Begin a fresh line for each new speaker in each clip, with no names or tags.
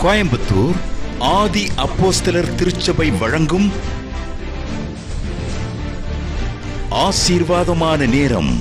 கோயம்புத்தூர் ஆதி அப்போஸ்தலர் திருச்சபை வழங்கும் ஆசீர்வாதமான நேரம்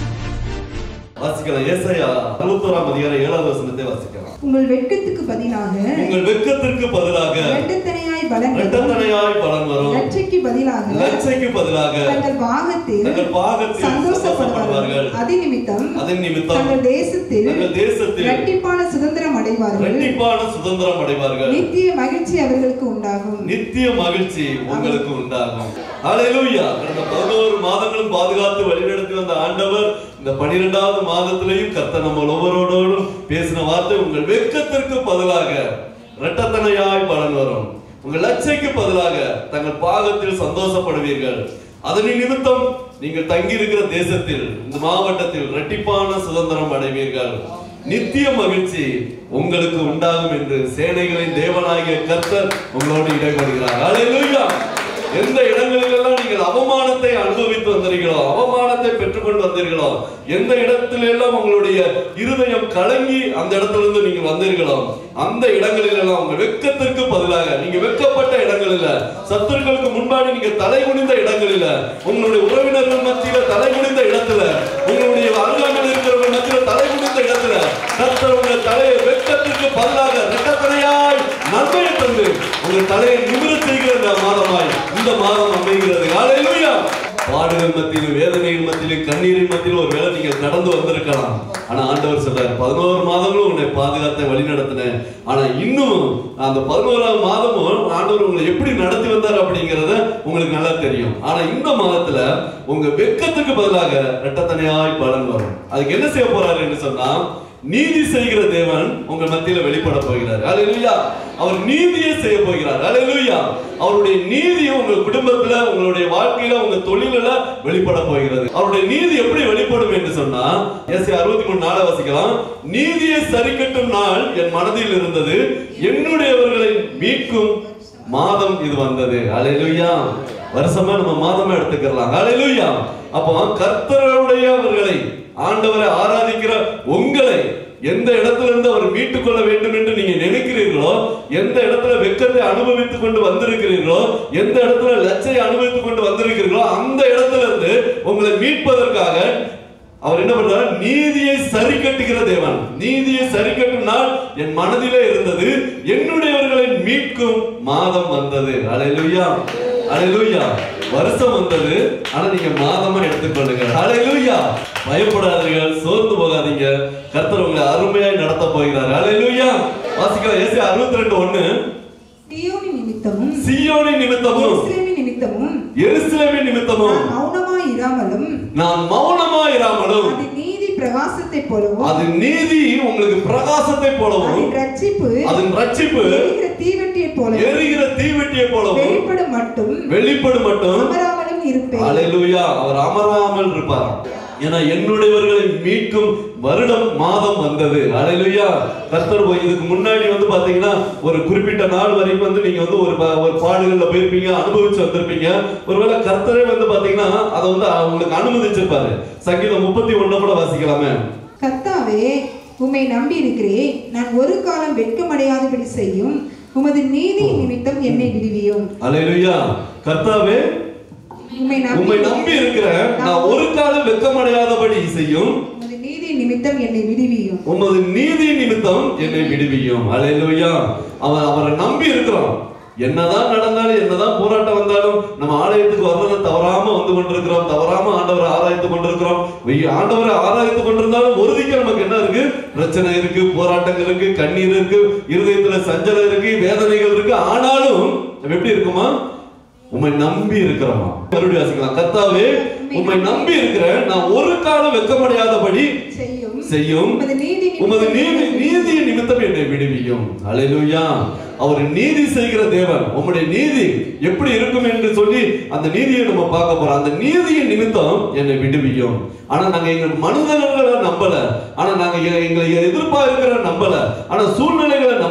வாசிக்கலாம் ஏசாயா அறுபத்தோராம் அதிகாரம் ஏழாவது வசனத்தை வாசிக்கலாம்
உங்கள் வெட்கத்துக்கு பதிலாக
உங்கள் வெட்கத்திற்கு பதிலாக
இரட்டத்தனையாய் பலன் வரும்.
இரட்டத்தனையாய் பலன் வரும்
லட்சைக்கு பதிலாக
லட்சைக்கு பதிலாக
தங்கள் பாகத்தில்
தங்கள் பாகத்தில்
சந்தோஷப்படுவார்கள்
சந்தோஷப்படுவார்கள்.
அதே நிமித்தம்
அதன் நிமித்தம்
தங்கள் தேசத்தில்
தங்கள் தேசத்தில்
இரட்டிப்பான சுதந்திரம் அடைவார்கள்
ரெட்டிப்பான சுதந்திரம் அடைவார்கள்
நித்திய மகிழ்ச்சி அவர்களுக்கு உண்டாகும்
நித்திய மகிழ்ச்சி உங்களுக்கு உண்டாகும் ஹalleluya கடந்த 11 மாதங்களும் பாதுகாத்து வழிநடத்தி வந்த ஆண்டவர் இந்த 12வது மாதத்திலேயும் கர்த்தர் நம்ம ஒவ்வொருவரோடும் பேசின வார்த்தை உங்கள் வெட்கத்திற்கு பதிலாக இரட்டத்தனையாய் பலன் வரும் உங்கள் லட்சைக்கு பதிலாக தங்கள் பாகத்தில் சந்தோஷப்படுவீர்கள் அதனை நிமித்தம் நீங்கள் தங்கி இருக்கிற தேசத்தில் இந்த மாவட்டத்தில் இரட்டிப்பான சுதந்திரம் அடைவீர்கள் நித்திய மகிழ்ச்சி உங்களுக்கு உண்டாகும் என்று சேனைகளின் தேவனாகிய கர்த்தர் உங்களோடு இடைபடுகிறார் ஹalleluya எந்த இடங்களிலெல்லாம் நீங்கள் அவமானத்தை அனுபவித்து வந்தீர்களோ அவமானத்தை பெற்றுக்கொண்டு வந்தீர்களோ எந்த இடத்துல எல்லாம் உங்களுடைய இருதயம் கலங்கி அந்த இடத்திலிருந்து நீங்கள் வந்தீர்களோ அந்த இடங்களில் எல்லாம் உங்க வெட்கத்திற்கு பதிலாக நீங்க வெட்கப்பட்ட இடங்களில் சத்துருக்களுக்கு முன்பாடி நீங்க தலை குனிந்த இடங்களில் உங்களுடைய உறவினர்கள் மத்தியில தலை குனிந்த இடத்துல உங்களுடைய அருகாமையில் இருக்கிறவங்க மத்தியில தலை குனிந்த இடத்துல கர்த்தர் உங்கள் தலையை வெட்கத்திற்கு பதிலாக ரெட்டத்தனையாய் நன்மையை தந்து உங்கள் தலையை நிமிர செய்கிற இந்த மாதமாய் இந்த மாதம் அமைகிறது ஹalleluya பாடுகள் மத்தியிலும் வேதனைகள் மத்தியிலும் கண்ணீரின் மத்தியிலும் ஒரு வேளை நீங்கள் கடந்து வந்திருக்கலாம் ஆனா ஆண்டவர் சொல்றாரு பதினோரு மாதங்களும் உன்னை பாதுகாத்த வழி நடத்தினேன் ஆனா இன்னும் அந்த பதினோராவது மாதமும் ஆண்டவர் உங்களை எப்படி நடத்தி வந்தார் அப்படிங்கறத உங்களுக்கு நல்லா தெரியும் ஆனா இந்த மாதத்துல உங்க வெட்கத்துக்கு பதிலாக ரெட்டத்தனையாய் பலன் வரும் அதுக்கு என்ன செய்ய போறாரு என்று சொன்னா நீதி செய்கிற தேவன் உங்க மத்தியில வெளிப்பட போகிறார் ஹalleluya அவர் நீதியை செய்ய போகிறார் ஹalleluya அவருடைய நீதி உங்க குடும்பத்துல உங்களுடைய வாழ்க்கையில உங்க தொழிலில வெளிப்பட போகிறது அவருடைய நீதி எப்படி வெளிப்படும் என்று சொன்னா எஸ் அறுபத்தி மூணு நாளை வாசிக்கலாம் நீதியை சரிக்கட்டும் நாள் என் மனதில் இருந்தது என்னுடையவர்களை மீட்கும் மாதம் இது வந்தது ஹalleluya வருஷமா நம்ம மாதமா எடுத்துக்கலாம் ஹalleluya அப்போ கர்த்தருடையவர்களை ஆண்டவரை ஆராதிக்கிற உங்களை எந்த இடத்துல இருந்து அவர் மீட்டுக் கொள்ள வேண்டும் என்று நீங்க நினைக்கிறீர்களோ எந்த இடத்துல வெக்கத்தை அனுபவித்துக் கொண்டு வந்திருக்கிறீர்களோ எந்த இடத்துல லட்சை அனுபவித்துக் கொண்டு வந்திருக்கிறீர்களோ அந்த இடத்துல இருந்து உங்களை மீட்பதற்காக அவர் என்ன பண்றார் நீதியை சரி கட்டுகிற தேவன் நீதியை சரி கட்டும் நாள் என் மனதிலே இருந்தது என்னுடையவர்களை மீட்கும் மாதம் வந்தது அலையிலுயா அலையிலுயா வருஷம் வந்தது ஆனா நீங்க மாதமா எடுத்துக்கொள்ளுங்க அலையிலுயா பயப்படாதீர்கள் சோர்ந்து போகாதீங்க கர்த்தர் உங்களை அருமையாய் நடத்த போகிறார் அலையிலுயா வாசிக்கலாம் ஏசி அறுபத்தி ரெண்டு ஒண்ணு
சீயோனின் நிமித்தமும்
சியோனின் நிமித்தமும்
எருசலேமின் நிமித்தமும்
எருசலேமின் நிமித்தமும்
நான் மௌனமாய் இராமலும்
நான் மௌனமா இராமலும்
அது நீதி பிரகாசத்தை போலவும்
அது நீதி உங்களுக்கு பிரகாசத்தை போலவும்
அதன் ரட்சிப்பு
அதன் ரட்சிப்பு
எரிகிற தீவெட்டியை போலவும்
எரிகிற தீவெட்டியை போலவும்
வெளிப்படும் மட்டும்
வெளிப்படும் மட்டும்
அமராமலும் இருப்பேன்
அலையிலுயா அவர் அமராமல் இருப்பார் ஏன்னா என்னுடையவர்களை மீட்கும் வருடம் மாதம் வந்தது அலையிலுயா கர்த்தர் போய் இதுக்கு முன்னாடி வந்து பாத்தீங்கன்னா ஒரு குறிப்பிட்ட நாள் வரைக்கும் வந்து நீங்க வந்து ஒரு பா- ஒரு பாடுகள்ல போயிருப்பீங்க அனுபவிச்சு வந்திருப்பீங்க ஒருவேளை கர்த்தரே வந்து பாத்தீங்கன்னா அதை வந்து உங்களுக்கு அனுமதிச்சிருப்பாரு சங்கீதம் முப்பத்தி ஒண்ணு கூட வாசிக்கலாமே
கர்த்தாவே உம்மை நம்பி இருக்கிறேன் நான் ஒரு காலம் வெட்கமடையாதபடி செய்யும் உமது நீதி நிமித்தம் என்னை விடுவியும்
அலையிலுயா கர்த்தாவே
உம்மை
உம்மை நம்பி இருக்கிறேன் நான் ஒரு காலம் வெக்கமடையாதபடி செய்யும்
உமது நீதி நிமித்தம் என்னை விடுவியும்
உமது நீதி நிமித்தம் என்னை விடுவியும் அலையிலுயா அவன் அவரை நம்பி இருக்கிறோம் என்னதான் நடந்தாலும் என்னதான் போராட்டம் வந்தாலும் நம்ம ஆலயத்துக்கு வர்றதை தவறாம வந்து கொண்டிருக்கிறோம் தவறாம ஆண்டவரை ஆராய்த்து கொண்டிருக்கிறோம் வெய்ய- ஆண்டவரை ஆராய்த்து கொண்டிருந்தாலும் உறுதிக்கு நமக்கு என்ன இருக்கு பிரச்சனை இருக்கு போராட்டங்கள் இருக்கு கண்ணீர் இருக்கு இருதயத்துல சஞ்சலம் இருக்கு வேதனைகள் இருக்கு ஆனாலும் நம்ம எப்படி இருக்குமா உம்மை நம்பி இருக்கிறோமா மறுபடியும் வாசிக்கலாம் கர்த்தாவே உம்மை நம்பி இருக்கிறேன் நான் ஒரு காலம் வெக்கமடையாதபடி
செய்யும்
செய்யும்
உமது நீதி
உமது
நிமித்தம்
நீதி நீதியின் நிமித்தம் என்னை விடுவியும் அல்லேலூயா அவர் நீதி செய்கிற தேவன் உம்முடைய நீதி எப்படி இருக்கும் என்று சொல்லி அந்த நீதியை நம்ம பார்க்க போறோம் அந்த நீதியின் நிமித்தம் என்னை விடுவியும் ஆனா நாங்க எங்க மனிதர்களை நம்பல ஆனா நாங்க எ- எங்களை எதிர்பார்க்கிற நம்பல ஆனா சூழ்நிலைகளை நம்பல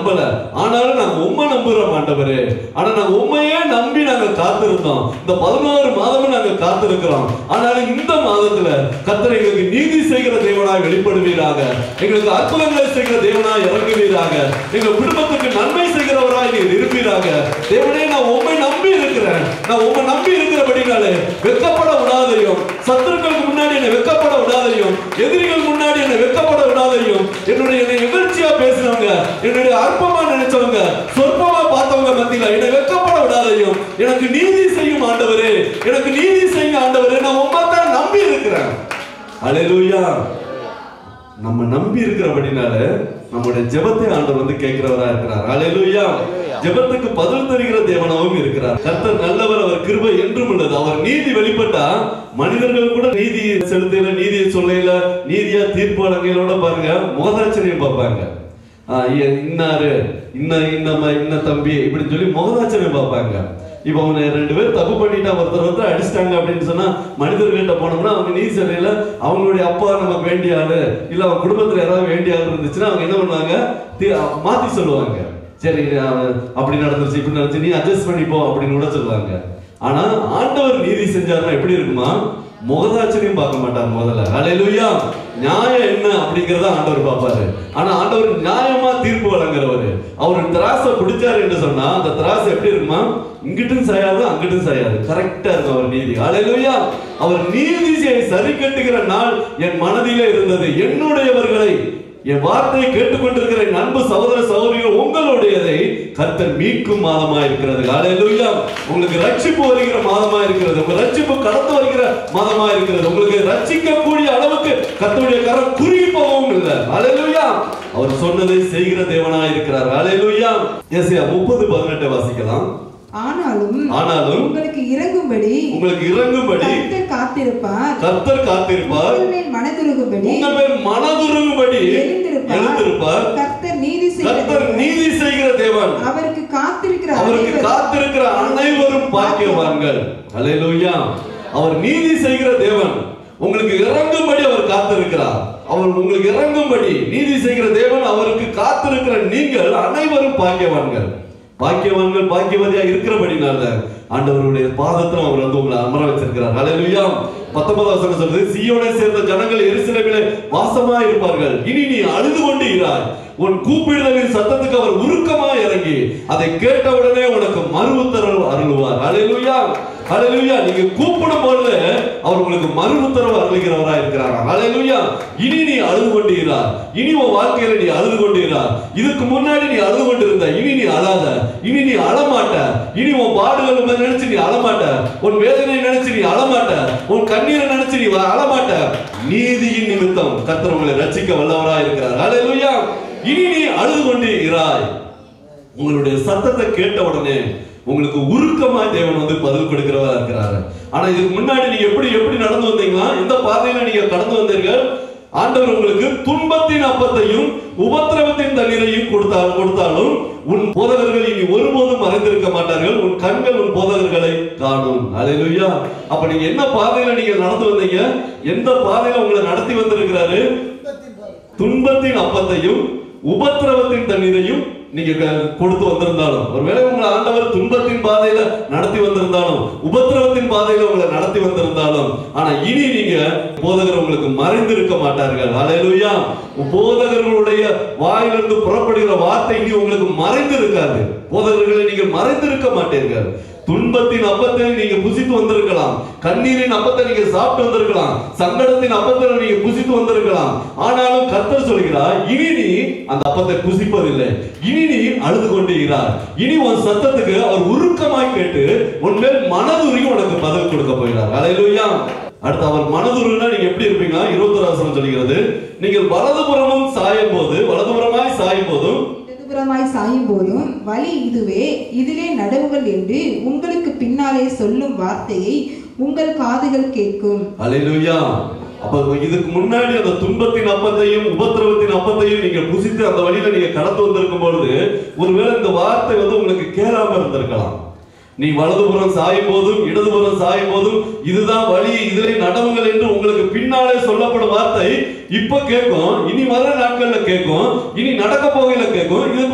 நம்பல ஆனாலும் நாங்க உண்மை நம்புறோம் ஆண்டவரே ஆனா நாங்க உண்மையே நம்பி நாங்க காத்திருந்தோம் இந்த பதினோரு மாதமும் நாங்க காத்திருக்கிறோம் ஆனாலும் இந்த மாதத்துல கர்த்தர் எங்களுக்கு நீதி செய்கிற தேவனாய் வெளிப்படுவீராக எங்களுக்கு அற்புதங்களை செய்கிற தேவனாய் இறங்குவீராக எங்க குடும்பத்துக்கு நன்மை செய்கிறவராய் நீர் இருப்பீராக தேவனே நான் உண்மை நம்பி இருக்கிறேன் நான் உண்மை நம்பி இருக்கிறபடினாலே வெக்கப்பட விடாதையும் சத்துருக்களுக்கு முன்னாடி என்னை வெக்கப்பட விடாதையும் எதிரிகள் முன்னாடி என்னை வெக்கப்பட விடாதையும் என்னுடைய என்னை நிகழ்ச்சியா பேசினவங்க என்னுடைய அற்பமா நினைச்சவங்க சொற்பமா பார்த்தவங்க மத்தியில என்னை வெக்கப்பட விடாதையும் எனக்கு நீதி செய்யும் ஆண்டவரே எனக்கு நீதி செய்யும் ஆண்டவரே நான் உண்மை தான் நம்பி இருக்கிறேன் அலையலூயா நம்ம நம்பி இருக்கிறபடினால நம்முடைய ஜெபத்தை ஆண்டவர் வந்து கேட்கிறவரா இருக்கிறார் அலையலூயா ஜெபத்துக்கு பதில் தருகிற தேவனாவும் இருக்கிறார் கர்த்தர் நல்லவர் அவர் கிருபை என்றும் உள்ளது அவர் நீதி வெளிப்பட்டா மனிதர்கள் கூட நீதி செலுத்தல நீதியை சொல்லல நீதியா தீர்ப்பு வழங்கையிலோட பாருங்க முகதாச்சரியம் பார்ப்பாங்க ஆஹ் இ- இன்னாரு இன்ன இன்னம இன்ன தம்பி இப்படின்னு சொல்லி முகதாச்சரியம் பார்ப்பாங்க இப்போ அவனை ரெண்டு பேர் தப்பு பண்ணிட்டா ஒருத்தர் ஒருத்தர் அடிச்சிட்டாங்க அப்படின்னு சொன்னா மனிதர்கள்ட்ட போனோம்னா அவங்க நீதி சபையில அவங்களுடைய அப்பா நமக்கு வேண்டிய ஆளு இல்ல அவங்க குடும்பத்துல யாராவது வேண்டிய ஆள் இருந்துச்சுன்னா அவங்க என்ன பண்ணுவாங்க தி- மாத்தி சொல்லுவாங்க சரி அவன் அப்படி நடந்துருச்சு இப்படி நடந்துச்சு நீ அட்ஜஸ்ட் பண்ணிப்போ அப்படின்னு கூட சொல்லுவாங்க ஆனா ஆண்டவர் நீதி செஞ்சாருன்னா எப்படி இருக்குமா முகதாச்சரியம் பார்க்க மாட்டார் முதல்ல அலையிலுயா நியாயம் என்ன அப்படிங்கறத ஆண்டவர் பார்ப்பாரு ஆனா ஆண்டவர் நியாயமா தீர்ப்பு வழங்குறவரு அவர் திராசை பிடிச்சாரு என்று சொன்னா அந்த திராசு எப்படி இருக்குமா இங்கிட்டும் சாயாது அங்கிட்டும் சாயாது கரெக்டா இருக்கும் அவர் நீதி அலையிலுயா அவர் நீதியை சரி கட்டுகிற நாள் என் மனதிலே இருந்தது என்னுடையவர்களை என் வார்த்தையை கேட்டுக்கொண்டிருக்கிற என் அன்பு சகோதர சகோதரிகள் உங்களுடையதை கர்த்தர் மீட்கும் மாதமா இருக்கிறது ஹalleluya உங்களுக்கு ரட்சிப்பு வருகிற மாதமா இருக்கிறது உங்க ரட்சிப்பு கடந்து வருகிற மாதமா இருக்கிறது உங்களுக்கு ரட்சிக்கக்கூடிய அளவுக்கு கர்த்தருடைய கரம் குறுகி போகவும் இல்லை ஹalleluya அவர் சொன்னதை செய்கிற தேவனா இருக்கிறார் ஹalleluya எஸ்யா 30 18 வாசிக்கலாம்
ஆனாலும்
ஆனாலும்
உங்களுக்கு இறங்கும்படி
உங்களுக்கு இறங்கும்படி
கர்த்தர் காத்திருப்பார்
கர்த்தர் காத்திருப்பார்
உங்கள் மேல் மனதுருகும்படி
உங்கள் மேல் மனதுருகும்படி
எழுந்திருப்பார்
எழுந்திருப்பார்
கர்த்தர் நீதி
கர்த்தர்
செய்கிறார்
நீதி செய்கிற தேவன்
அவருக்கு காத்திருக்கிற
அவருக்கு
அனைவரும்
காத்திருக்கிற அனைவரும் பாக்கியவான்கள் அல்லேலூயா அவர் நீதி செய்கிற தேவன் உங்களுக்கு இறங்கும்படி அவர் காத்திருக்கிறார் அவர் உங்களுக்கு இறங்கும்படி நீதி செய்கிற தேவன் அவருக்கு காத்திருக்கிற நீங்கள் அனைவரும் பாக்கியவான்கள் பாக்கியவான்கள் பாக்கியவதியா இருக்கிறபடினால ஆண்டவருடைய பாதத்தில் அவர் வந்து உங்களை அமர வச்சிருக்கிறார் ஹalleluya 19 வசனம் சொல்றது சீயோனை சேர்ந்த ஜனங்கள் எருசலேமிலே வாசமா இருப்பார்கள் இனி நீ அழுது கொண்டு இராய் உன் கூப்பிடுதலின் சத்தத்துக்கு அவர் உருக்கமா இறங்கி அதை கேட்டவுடனே உனக்கு மறு உத்தரவு அருளுவார் ஹalleluya ஹalleluya நீங்க கூப்பிடும் பொழுது அவர் உங்களுக்கு மறு உத்தரவு அருளுகிறவரா இருக்கிறார் ஹalleluya இனி நீ அழுது கொண்டு இராய் இனி உன் வாழ்க்கையில நீ அழுது கொண்டு இராய் இதுக்கு முன்னாடி நீ அழுது கொண்டு இருந்த இனி நீ அழாத இனி நீ அழமாட்ட இனி உன் பாடுகள் உன்னை நினைச்சு நீ அழமாட்ட உன் வேதனையை நினைச்சு நீ அழமாட்ட உன் கண்ணீரை நினைச்சு நீ அழமாட்ட நீதியின் நிமித்தம் கர்த்தர் உங்களை ரட்சிக்க வல்லவரா இருக்கிறார் ஹalleluya இனி நீ அழுது கொண்டு இராய் உங்களுடைய சத்தத்தை கேட்ட உடனே உங்களுக்கு உருக்கமா தேவன் வந்து பதில் கொடுக்கிறவரா இருக்கிறாரு ஆனா இதுக்கு முன்னாடி நீங்க எப்படி எப்படி நடந்து வந்தீங்களா எந்த பாதையில நீங்க கடந்து வந்தீர்கள் ஆண்டவர் உங்களுக்கு துன்பத்தின் அப்பத்தையும் உபத்திரவத்தின் தண்ணீரையும் கொடுத்தால் கொடுத்தாலும் உன் போதகர்கள் இனி ஒருபோதும் மறைந்திருக்க மாட்டார்கள் உன் கண்கள் உன் போதகர்களை காணும் அல்லேலூயா அப்ப நீங்க என்ன பாதையில நீங்க நடந்து வந்தீங்க எந்த பாதையில உங்களை நடத்தி வந்திருக்கிறாரு துன்பத்தின் அப்பத்தையும் உபத்திரவத்தின் தண்ணீரையும் நீங்க க- கொடுத்து வந்திருந்தாலும் ஒருவேளை உங்களை ஆண்டவர் துன்பத்தின் பாதையில நடத்தி வந்திருந்தாலும் உபத்திரவத்தின் பாதையில உங்களை நடத்தி வந்திருந்தாலும் ஆனா இனி நீங்க போதகர் உங்களுக்கு மறைந்திருக்க மாட்டார்கள் அலையலுயா போதகர்களுடைய வாயிலிருந்து புறப்படுகிற வார்த்தை இனி உங்களுக்கு மறைந்து இருக்காது போதகர்களை நீங்கள் மறைந்திருக்க மாட்டீர்கள் துன்பத்தின் அப்பத்தை நீங்க புசித்து வந்திருக்கலாம் கண்ணீரின் அப்பத்தை நீங்க சாப்பிட்டு வந்திருக்கலாம் சங்கடத்தின் அப்பத்தை நீங்க புசித்து வந்திருக்கலாம் ஆனாலும் கர்த்தர் சொல்கிறார் இனி நீ அந்த அப்பத்தை புசிப்பதில்லை இனி நீ அழுது கொண்டு இரார் இனி உன் சத்தத்துக்கு அவர் உருக்கமாய் கேட்டு உன் மேல் மனதுருகி உனக்கு பதில் கொடுக்க போகிறார் அலையிலுயா அடுத்து அவர் மனதுருன்னா நீங்க எப்படி இருப்பீங்க இருபத்தொரு வசனம் சொல்கிறது நீங்கள் வலதுபுறமும் சாயும் போது வலதுபுறமாய் சாயும் போதும்
இடதுபுறமாய் சாயும் போதும் வழி இதுவே இதிலே நடவுகள் என்று உங்களுக்கு பின்னாலே சொல்லும் வார்த்தையை உங்கள் காதுகள் கேட்கும்
அலையிலுயா அப்ப இதுக்கு முன்னாடி அந்த துன்பத்தின் அப்பத்தையும் உபத்திரவத்தின் அப்பத்தையும் நீங்க புசித்து அந்த வழியில நீங்க கடந்து வந்திருக்கும் பொழுது ஒருவேளை இந்த வார்த்தை வந்து உங்களுக்கு கேளாம இருந்திருக்கலாம் நீ வலதுபுறம் சாயும் போதும் இடதுபுறம் சாயும் போதும் இதுதான் வழி இதிலே நடவுங்கள் என்று உங்களுக்கு பின்னாலே சொல்லப்படும் வார்த்தை இப்ப கேட்கும் இனி வர நாட்கள்ல கேட்கும் இனி நடக்க போகையில கேட்கும் இதுக்கு முன்னாடி உங்களுக்கு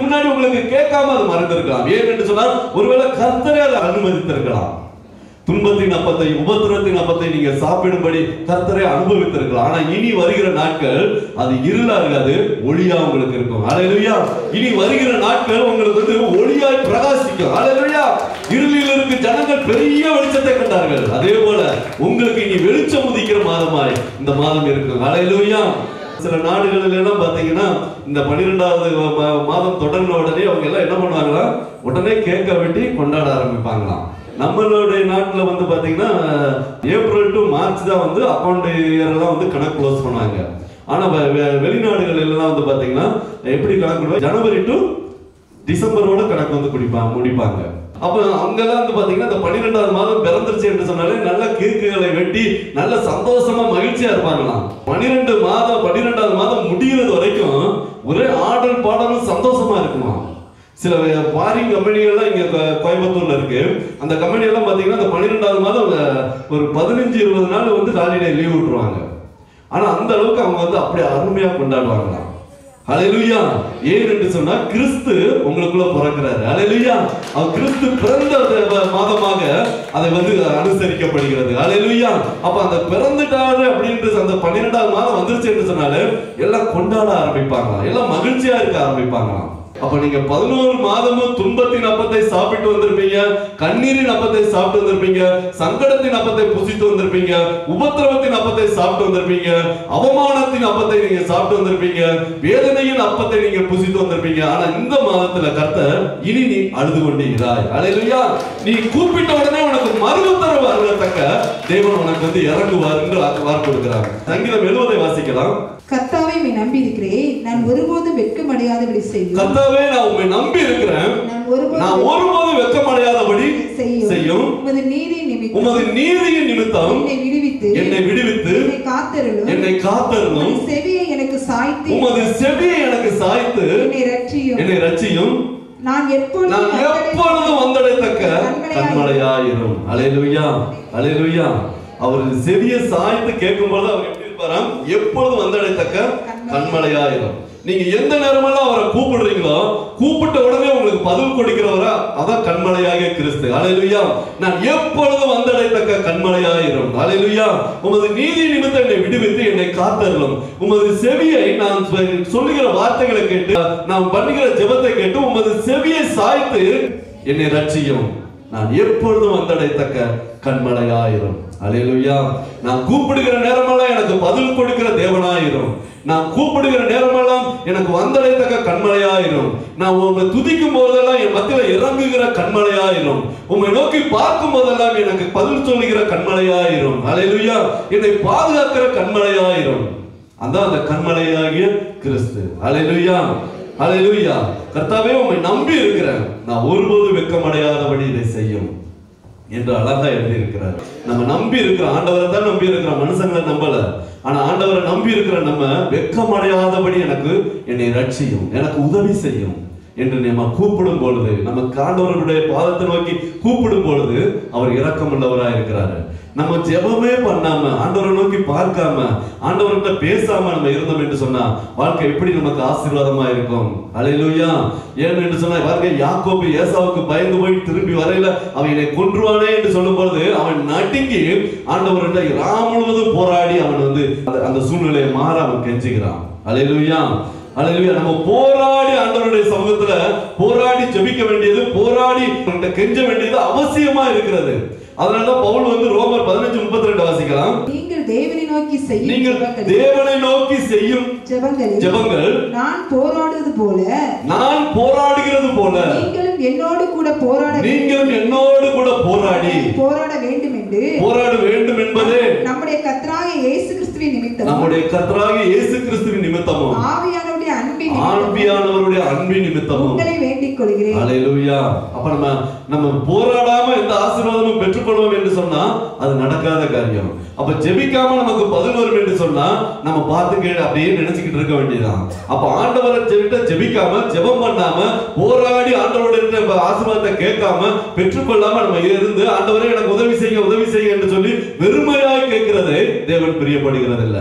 உங்களுக்கு கேட்காம அது மறந்திருக்கலாம் ஏன் என்று சொன்னால் ஒருவேளை கர்த்தரே அதை அனுமதித்திருக்கலாம் துன்பத்தின் அப்பத்தை உபத்திரத்தின் அப்பத்தை நீங்க சாப்பிடும்படி கர்த்தரை அனுபவித்திருக்கலாம் ஆனா இனி வருகிற நாட்கள் அது இருளா இருக்காது ஒளியா உங்களுக்கு இருக்கும் அலையிலுயா இனி வருகிற நாட்கள் உங்களுக்கு வந்து ஒளியாய் பிரகாசிக்கும் அலையிலுயா இருளில் இருக்கு ஜனங்கள் பெரிய வெளிச்சத்தை கண்டார்கள் அதே போல உங்களுக்கு இனி வெளிச்சம் உதிக்கிற மாதமாய் இந்த மாதம் இருக்கும் அலையிலுயா சில நாடுகளில் எல்லாம் பாத்தீங்கன்னா இந்த பன்னிரெண்டாவது மாதம் தொடங்கின உடனே அவங்க எல்லாம் என்ன பண்ணுவாங்களா உடனே கேக்க வெட்டி கொண்டாட ஆரம்பிப்பாங்களாம் நம்மளுடைய நாட்டில் வந்து பாத்தீங்கன்னா ஏப்ரல் டு மார்ச் தான் வந்து அக்கௌண்ட் இயர்லாம் வந்து கணக்கு க்ளோஸ் பண்ணுவாங்க ஆனா வெ- வெ- வெளிநாடுகள் எல்லாம் வந்து பாத்தீங்கன்னா எப்படி கணக்கு பண்ணுவாங்க? ஜனவரி டு டிசம்பரோட கணக்கு வந்து குடிப்பாங்க முடிப்பாங்க அப்ப அங்கெல்லாம் வந்து பாத்தீங்கன்னா இந்த பன்னிரெண்டாவது மாதம் பிறந்துருச்சு என்று சொன்னாலே நல்ல கேக்குகளை வெட்டி நல்ல சந்தோஷமா மகிழ்ச்சியா இருப்பாங்களாம் பன்னிரெண்டு மாதம் பன்னிரெண்டாவது மாதம் முடிகிறது வரைக்கும் ஒரே ஆடல் பாடலும் சந்தோஷமா இருக்குமா சில ஃபாரின் கம்பெனிகள்லாம் இங்க கோ- கோயம்புத்தூர்ல இருக்கு அந்த கம்பெனி எல்லாம் பாத்தீங்கன்னா இந்த பன்னிரெண்டாவது மாதம் அஹ், ஒரு பதினஞ்சு இருபது நாள் வந்து ஹாலிடே லீவ் விட்டுருவாங்க ஆனா அந்த அளவுக்கு அவங்க வந்து அப்படியே அருமையா கொண்டாடுவாங்களாம் ஹalleluya ஏன் என்று சொன்னா கிறிஸ்து உங்களுக்குள்ள பிறக்கிறாரு ஹalleluya அவர் கிறிஸ்து பிறந்த த- மாதமாக அதை வந்து அனுசரிக்கப்படுகிறது ஹalleluya அப்ப அந்த பிறந்துட்டாரு அப்படின்றது அந்த 12வது மாதம் வந்துருச்சு என்று சொன்னாலே எல்லாம் கொண்டாட ஆரம்பிப்பாங்களாம் எல்லாம் மகிழ்ச்சியா இருக்க ஆரம்பிப்பாங்களாம் அப்ப நீங்க பதினோரு மாதமும் துன்பத்தின் அப்பத்தை சாப்பிட்டு வந்திருப்பீங்க கண்ணீரின் அப்பத்தை சாப்பிட்டு வந்திருப்பீங்க சங்கடத்தின் அப்பத்தை புசித்து வந்திருப்பீங்க உபத்திரவத்தின் அப்பத்தை சாப்பிட்டு வந்திருப்பீங்க அவமானத்தின் அப்பத்தை நீங்க சாப்பிட்டு வந்திருப்பீங்க வேதனையின் அப்பத்தை நீங்க புசித்து வந்திருப்பீங்க ஆனா இந்த மாதத்துல கர்த்தர் இனி நீ அழுது கொண்டீராய் அலையிலுயா நீ கூப்பிட்ட உடனே உனக்கு மறு உத்தரவு அருளத்தக்க தேவன் உனக்கு வந்து இறங்குவார் என்று வாக்கு கொடுக்கிறார் சங்கீதம் எழுவதை வாசிக்கலாம்
கர்த்தாவை உம்மை நம்பி இருக்கிறேன் நான் ஒருபோதும் வெட்கமடையாதபடி செய்யும்
கர்த்தாவே நான் உண்மை நம்பி இருக்கிறேன்
நான் ஒருபோதும்
நான் ஒருபோதும் வெட்கமடையாதபடி
செய்யும்
செய்யும்
உமது நீதி நிமித்தம்
உமது நீதியின் நிமித்தம்
என்னை விடுவித்து
என்னை விடுவித்து
என்னை காத்தருளும்
என்னை காத்தருளும்
உமது செவியை எனக்கு சாய்த்து
உமது செவியை எனக்கு சாய்த்து
என்னை ரட்சியும்
என்னை ரட்சியும்
நான் எப்பொழுதும்
நான் எப்பொழுதும் வந்தடைத்தக்க கண்மலையாயிரும் அலையலுயா அலையலுயா அவர் செவியை சாய்த்து கேட்கும்போது அவர் எப்படி இருப்பாராம் எப்பொழுதும் வந்தடைத்தக்க கண்மலையாயிரும் நீங்க எந்த நேரமெல்லாம் அவரை கூப்பிடுறீங்களோ கூப்பிட்ட உடனே உங்களுக்கு பதில் கொடுக்கிறவரா அதான் கண்மலையாகிய கிறிஸ்து அலையலுயா நான் எப்பொழுதும் வந்தடைத்தக்க கண்மலையாயிரும் அலையலுயா உமது நீதி நிமித்தம் என்னை விடுவித்து என்னை காத்தருளும் உமது செவியை நான் சொ- சொல்லுகிற வார்த்தைகளை கேட்டு நான் பண்ணுகிற ஜெபத்தை கேட்டு உமது செவியை சாய்த்து என்னை ரட்சியும் நான் எப்பொழுதும் வந்தடைத்தக்க கண்மலையாயிரும் அலையலுயா நான் கூப்பிடுகிற நேரமெல்லாம் எனக்கு பதில் கொடுக்கிற தேவனாயிரும் நான் கூப்பிடுகிற நேரமெல்லாம் எனக்கு வந்தடைத்தக்க கண்மலையாயிரும் நான் உம்மை துதிக்கும் போதெல்லாம் என் மத்தியில இறங்குகிற கண்மலையாயிரும் உம்மை நோக்கி பார்க்கும் போதெல்லாம் எனக்கு பதில் சொல்லுகிற கண்மலையாயிரும் அலையலுயா என்னை பாதுகாக்கிற கண்மலையாயிரும் அதான் அந்த கண்மலையாகிய கிறிஸ்து அலையலுயா அலையலுயா கர்த்தாவே உம்மை நம்பி இருக்கிறேன் நான் ஒருபோதும் வெட்கமடையாதபடி இதை செய்யும் என்று அழகா எழுதி இருக்கிறார் நம்ம நம்பி இருக்கிற ஆண்டவரை தான் நம்பி இருக்கிறோம் மனுஷங்களை நம்பல ஆனா ஆண்டவரை நம்பி இருக்கிற நம்ம வெட்கமடையாதபடி எனக்கு என்னை ரட்சியும் எனக்கு உதவி செய்யும் என்று நம்ம கூப்பிடும் பொழுது நமக்கு ஆண்டவர்களுடைய பாதத்தை நோக்கி கூப்பிடும் பொழுது அவர் இரக்கமுள்ளவராக இருக்கிறாரு நம்ம ஜெபமே பண்ணாம ஆண்டவரை நோக்கி பார்க்காம ஆண்டவர்கிட்ட பேசாம நம்ம இருந்தோம் என்று சொன்னா வாழ்க்கை எப்படி நமக்கு ஆசீர்வாதமா இருக்கும் அலையிலுயா ஏன் என்று சொன்னா வாழ்க்கை யாக்கோபு ஏசாவுக்கு பயந்து போய் திரும்பி வரையில அவன் என்னை கொன்றுவானே என்று சொல்லும் பொழுது அவன் நடுங்கி ஆண்டவர்கிட்ட ராம் முழுவதும் போராடி அவன் வந்து அந்த- அந்த சூழ்நிலையை மாற அவன் கெஞ்சுகிறான் அலையிலுயா அலையிலுயா நம்ம போராடி ஆண்டவருடைய சமூகத்துல போராடி ஜெபிக்க வேண்டியது போராடி அவன்கிட்ட கெஞ்ச வேண்டியது அவசியமா இருக்கிறது அதனாலதான் பவுல் வந்து ரோமர் பதினஞ்சு முப்பத்தி ரெண்டு வாசிக்கலாம்
நீங்கள் தேவனை நோக்கி செய்யும்
நீங்கள்
ஜெபங்களில்
தேவனை நோக்கி செய்யும்
ஜெபங்களில்
ஜெபங்கள்
நான் போராடுவது போல
நான் போராடுகிறது போல
நீங்களும் என்னோடு கூட போராட
நீங்களும் என்னோடு கூட போராடி
போராட வேண்டும் என்று
போராட வேண்டும் என்பதே
நம்முடைய கர்த்தராகிய இயேசு கிறிஸ்துவின் நிமித்தம்
நம்முடைய கர்த்தராகிய இயேசு கிறிஸ்துவின் நிமித்தமும்
ஆவியானவருடைய அன்பின் நிமித்தம்
ஆண்பியானவருடைய அன்பின் நிமித்தமும்
உங்களை வேண்டிக் கொள்கிறேன்
அலையலூயா அப்ப நம்ம நம்ம போராடாம எந்த ஆசீர்வாதமும் பெற்றுக்கொள்வோம் என்று சொன்னா அது நடக்காத காரியம் அப்ப ஜெபிக்காம நமக்கு பதில் வரும் என்று சொன்னா நம்ம பார்த்து கீழே அப்படியே நினைச்சுக்கிட்டு இருக்க வேண்டியதுதான் அப்ப ஆண்டவரை ஜெபிட்ட ஜெபிக்காம ஜெபம் பண்ணாம போராடி ஆண்டவரோட இருக்கிற ஆசீர்வாதத்தை கேட்காம பெற்றுக்கொள்ளாம நம்ம இருந்து ஆண்டவரே எனக்கு உதவி செய்ய உதவி செய்ய என்று சொல்லி வெறுமையாய் கேட்கிறதை தேவன் பிரியப்படுகிறது இல்ல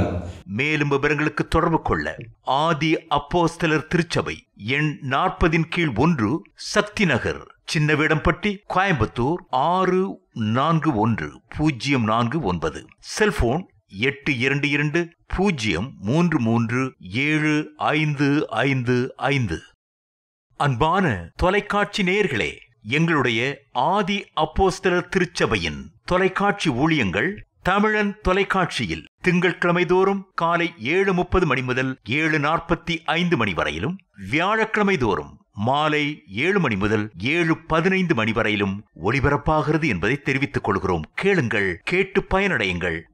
மேலும் விவரங்களுக்கு தொடர்பு கொள்ள ஆதி அப்போஸ்தலர் திருச்சபை எண் நாற்பதின் கீழ் ஒன்று சக்தி நகர் சின்னவேடம்பட்டி கோயம்புத்தூர் ஆறு நான்கு ஒன்று பூஜ்ஜியம் நான்கு ஒன்பது செல்போன் எட்டு இரண்டு இரண்டு பூஜ்ஜியம் மூன்று மூன்று ஏழு ஐந்து ஐந்து ஐந்து அன்பான தொலைக்காட்சி நேயர்களே எங்களுடைய ஆதி அப்போஸ்தலர் திருச்சபையின் தொலைக்காட்சி ஊழியங்கள் தமிழன் தொலைக்காட்சியில் திங்கட்கிழமை தோறும் காலை ஏழு முப்பது மணி முதல் ஏழு நாற்பத்தி ஐந்து மணி வரையிலும் வியாழக்கிழமை தோறும் மாலை ஏழு மணி முதல் ஏழு பதினைந்து மணி வரையிலும் ஒளிபரப்பாகிறது என்பதை தெரிவித்துக் கொள்கிறோம் கேளுங்கள் கேட்டு பயனடையுங்கள்